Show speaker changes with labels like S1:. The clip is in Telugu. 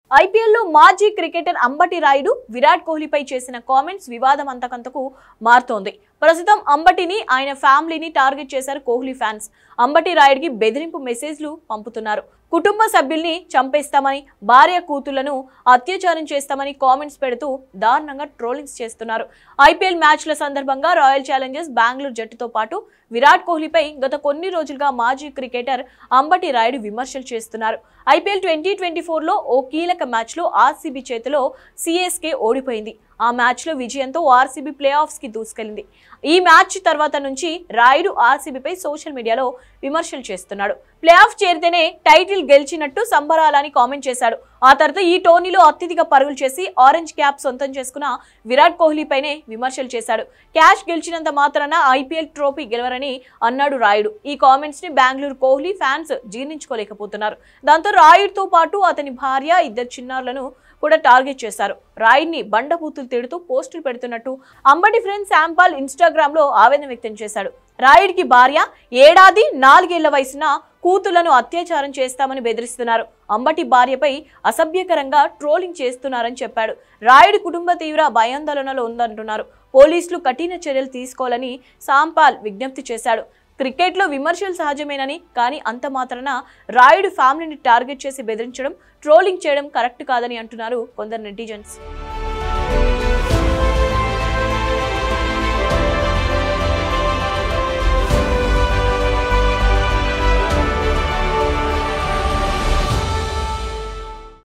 S1: ఐపీఎల్లో మాజీ క్రికెటర్ అంబటి రాయుడు విరాట్ కోహ్లీపై చేసిన కామెంట్స్ వివాదం అంతకంతకు మారుతోంది ప్రస్తుతం అంబటిని ఆయన ఫ్యామిలీని టార్గెట్ చేశారు కోహ్లీ ఫ్యాన్స్ అంబటి రాయుడికి బెదిరింపు మెసేజ్లు పంపుతున్నారు కుటుంబ సభ్యుల్ని చంపేస్తామని భార్య కూతుళ్లను అత్యాచారం చేస్తామని కామెంట్స్ పెడుతూ దారుణంగా ట్రోలింగ్స్ చేస్తున్నారు ఐపీఎల్ మ్యాచ్ల సందర్భంగా రాయల్ ఛాలెంజర్స్ బెంగళూరు జట్టుతో పాటు విరాట్ కోహ్లీపై గత కొన్ని రోజులుగా మాజీ క్రికెటర్ అంబటి రాయుడు విమర్శలు చేస్తున్నారు ఐపీఎల్ ట్వంటీ ట్వంటీ ఫోర్లో ఓ కీలక మ్యాచ్లో ఆర్సీబీ చేతిలో సిఎస్కే ఓడిపోయింది ఆ మ్యాచ్లో విజయంతో ఆర్సీబీ ప్లే ఆఫ్స్కి దూసుకెళ్లింది ఈ మ్యాచ్ తర్వాత నుంచి రాయుడు ఆర్సీబీపై సోషల్ మీడియాలో విమర్శలు చేస్తున్నాడు ప్లే ఆఫ్ చేరితేనే టైటిల్ గెలిచినట్టు సంబరాలని కామెంట్ చేశాడు ఆ తర్వాత ఈ టోర్నీలో అత్యధిక పరుగులు చేసి ఆరెంజ్ క్యాప్ సొంతం చేసుకున్న విరాట్ కోహ్లీపైనే విమర్శలు చేశాడు క్యాష్ గెలిచినంత మాత్రాన ఐపీఎల్ ట్రోఫీ గెలవరని అన్నాడు రాయుడు ఈ కామెంట్స్ ని బెంగళూరు కోహ్లీ ఫ్యాన్స్ జీర్ణించుకోలేకపోతున్నారు దాంతో రాయుడుతో పాటు అతని భార్య ఇద్దరు చిన్నారులను కూడా టార్గెట్ చేశారు రాయుడిని బండబూతులు తిడుతూ పోస్టులు పెడుతున్నట్టు అంబటి ఫ్రెండ్ శాంపాల్ ఇన్స్టాగ్రామ్ లో ఆవేదన వ్యక్తం చేశాడు రాయుడికి భార్య ఏడాది నాలుగేళ్ల వయసున కూతుళ్లను అత్యాచారం చేస్తామని బెదిరిస్తున్నారు అంబటి భార్యపై అసభ్యకరంగా ట్రోలింగ్ చేస్తున్నారని చెప్పాడు రాయుడి కుటుంబ తీవ్ర భయాందోళనలో ఉందంటున్నారు పోలీసులు కఠిన చర్యలు తీసుకోవాలని సాంపాల్ విజ్ఞప్తి చేశాడు క్రికెట్లో విమర్శలు సహజమేనని కానీ అంత మాత్రాన రాయుడు ఫ్యామిలీని టార్గెట్ చేసి బెదిరించడం ట్రోలింగ్ చేయడం కరెక్ట్ కాదని అంటున్నారు కొందరు నెటిజన్స్